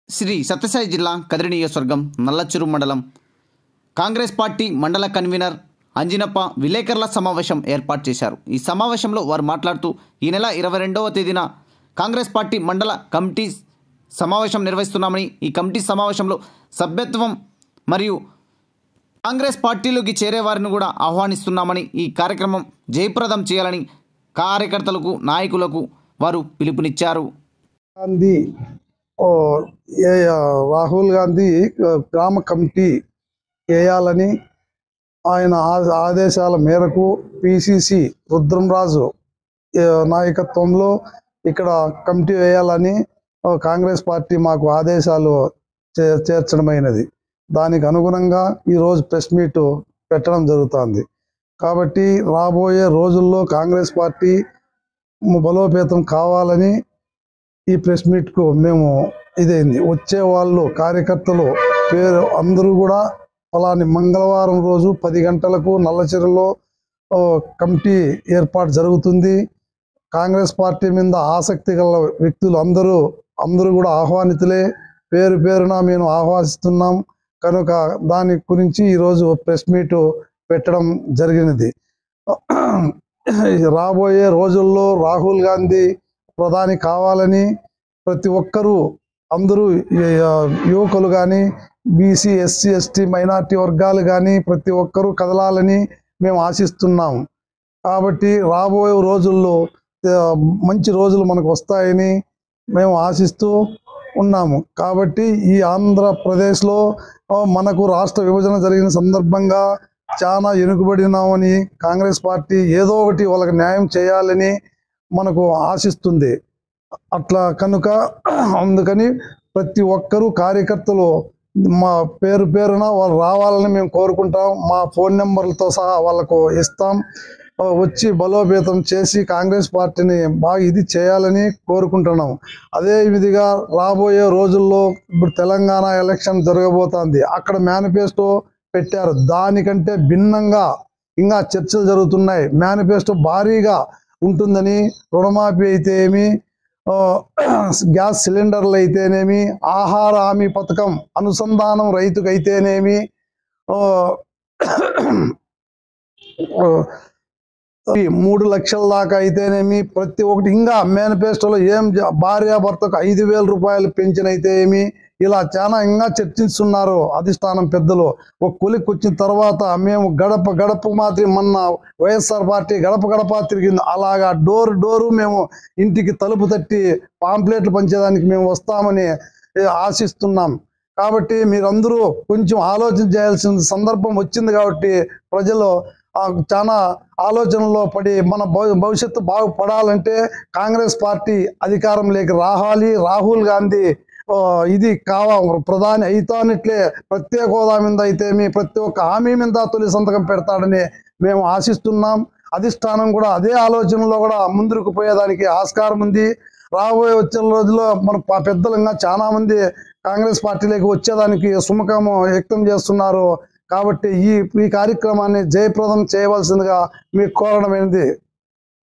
శ్రీ సత్యసాయి జిల్లా కదిరి నియోజకవర్గం నల్లచెరు మండలం కాంగ్రెస్ పార్టీ మండల కన్వీనర్ అంజినప్ప విలేకరుల సమావేశం ఏర్పాటు చేశారు ఈ సమావేశంలో వారు మాట్లాడుతూ ఈ నెల ఇరవై రెండవ తేదీన కాంగ్రెస్ పార్టీ మండల కమిటీ సమావేశం నిర్వహిస్తున్నామని ఈ కమిటీ సమావేశంలో సభ్యత్వం మరియు కాంగ్రెస్ పార్టీలోకి చేరే వారిని కూడా ఆహ్వానిస్తున్నామని ఈ కార్యక్రమం జయప్రదం చేయాలని కార్యకర్తలకు నాయకులకు వారు పిలుపునిచ్చారు గాంధీ ఓ, ఏ రాహుల్ గాంధీ ఆ, గ్రామ కమిటీ వేయాలని ఆయన ఆ- ఆదేశాల మేరకు పిసిసి రుద్రంరాజు ఏ, నాయకత్వంలో ఇక్కడ కమిటీ వేయాలని ఆ, కాంగ్రెస్ పార్టీ మాకు ఆదేశాలు చే- చేర్చడమైనది దానికి అనుగుణంగా ఈరోజు ప్రెస్ మీట్ పెట్టడం జరుగుతుంది కాబట్టి రాబోయే రోజుల్లో కాంగ్రెస్ పార్టీ బలోపేతం కావాలని ఈ ప్రెస్ మీట్కు మేము ఇదైంది వచ్చే వాళ్ళు కార్యకర్తలు పేరు అందరూ కూడా అలాని మంగళవారం రోజు పది గంటలకు నల్లచెరులో ఓ, కమిటీ ఏర్పాటు జరుగుతుంది కాంగ్రెస్ పార్టీ మీద ఆసక్తి గల వ్యక్తులు అందరూ అందరూ కూడా ఆహ్వానితులే పేరు పేరున మేము ఆహ్వానిస్తున్నాం కనుక దాని గురించి ఈరోజు ప్రెస్ మీట్ పెట్టడం జరిగినది రాబోయే రోజుల్లో రాహుల్ గాంధీ ప్రధాని కావాలని ప్రతి ఒక్కరూ అందరూ ఈ, ఆ, యువకులు కానీ బీసీ ఎస్సీ ఎస్టీ మైనార్టీ వర్గాలు కానీ ప్రతి ఒక్కరూ కదలాలని మేము ఆశిస్తున్నాం కాబట్టి రాబోయే రోజుల్లో ఆ, మంచి రోజులు మనకు వస్తాయని మేము ఆశిస్తూ ఉన్నాము కాబట్టి ఈ ఆంధ్రప్రదేశ్లో ఆ, మనకు రాష్ట్ర విభజన జరిగిన సందర్భంగా చాలా వెనుకబడినామని కాంగ్రెస్ పార్టీ ఏదో ఒకటి వాళ్ళకి న్యాయం చేయాలని మనకు ఆశిస్తుంది అట్లా కనుక అందుకని ప్రతి ఒక్కరూ కార్యకర్తలు మా పేరు పేరున వాళ్ళు రావాలని మేము కోరుకుంటాం మా ఫోన్ నెంబర్లతో సహా వాళ్ళకు ఇస్తాం ఆ, వచ్చి బలోపేతం చేసి కాంగ్రెస్ పార్టీని బాగా ఇది చేయాలని కోరుకుంటున్నాం అదే విధిగా రాబోయే రోజుల్లో ఇప్పుడు తెలంగాణ ఎలక్షన్ జరగబోతోంది అక్కడ మేనిఫెస్టో పెట్టారు దానికంటే భిన్నంగా ఇంకా చర్చలు జరుగుతున్నాయి మేనిఫెస్టో భారీగా ఉంటుందని రుణమాఫీ అయితే ఏమి ఆ, గ్యాస్ సిలిండర్లు అయితేనేమి ఆహార హామీ పథకం అనుసంధానం రైతుకు అయితేనేమి ఆ, ఆ, ఈ మూడు లక్షల దాకా అయితేనేమి ప్రతి ఒక్కటి ఇంకా మేనిఫెస్టోలో ఏం జ- భార్యాభర్తకు ఐదు వేల రూపాయలు పెన్షన్ అయితే ఏమి ఇలా చాలా ఇంకా చర్చిస్తున్నారు అధిష్టానం పెద్దలు ఒక కొలికి వచ్చిన తర్వాత మేము గడప గడప మాత్రం మొన్న వైఎస్ఆర్ పార్టీ గడప గడప తిరిగింది అలాగా డోర్ డోరు మేము ఇంటికి తలుపు తట్టి పాంప్లెట్లు పంచేదానికి మేము వస్తామని ఏ, ఆశిస్తున్నాం కాబట్టి మీరందరూ కొంచెం ఆలోచన చేయాల్సిన సందర్భం వచ్చింది కాబట్టి ప్రజలు ఆ, చాలా ఆలోచనలో పడి మన భవి- భవిష్యత్తు బాగుపడాలంటే కాంగ్రెస్ పార్టీ అధికారంలోకి రావాలి రాహుల్ గాంధీ ఆ, ఇది కావా ప్రధాని అయితానిట్లే ప్రత్యేక హోదా మీద అయితే మీ ప్రతి ఒక్క హామీ మీద తొలి సంతకం పెడతాడని మేము ఆశిస్తున్నాం అధిష్టానం కూడా అదే ఆలోచనలో కూడా ముందుకు పోయేదానికి ఆస్కారం ఉంది రాబోయే వచ్చిన రోజుల్లో మన ప- పెద్దలు ఇంకా చాలా మంది కాంగ్రెస్ పార్టీలోకి వచ్చేదానికి సుముఖము వ్యక్తం చేస్తున్నారు కాబట్టి ఈ ఈ కార్యక్రమాన్ని జయప్రదం చేయవలసిందిగా మీకు కోరడమైనది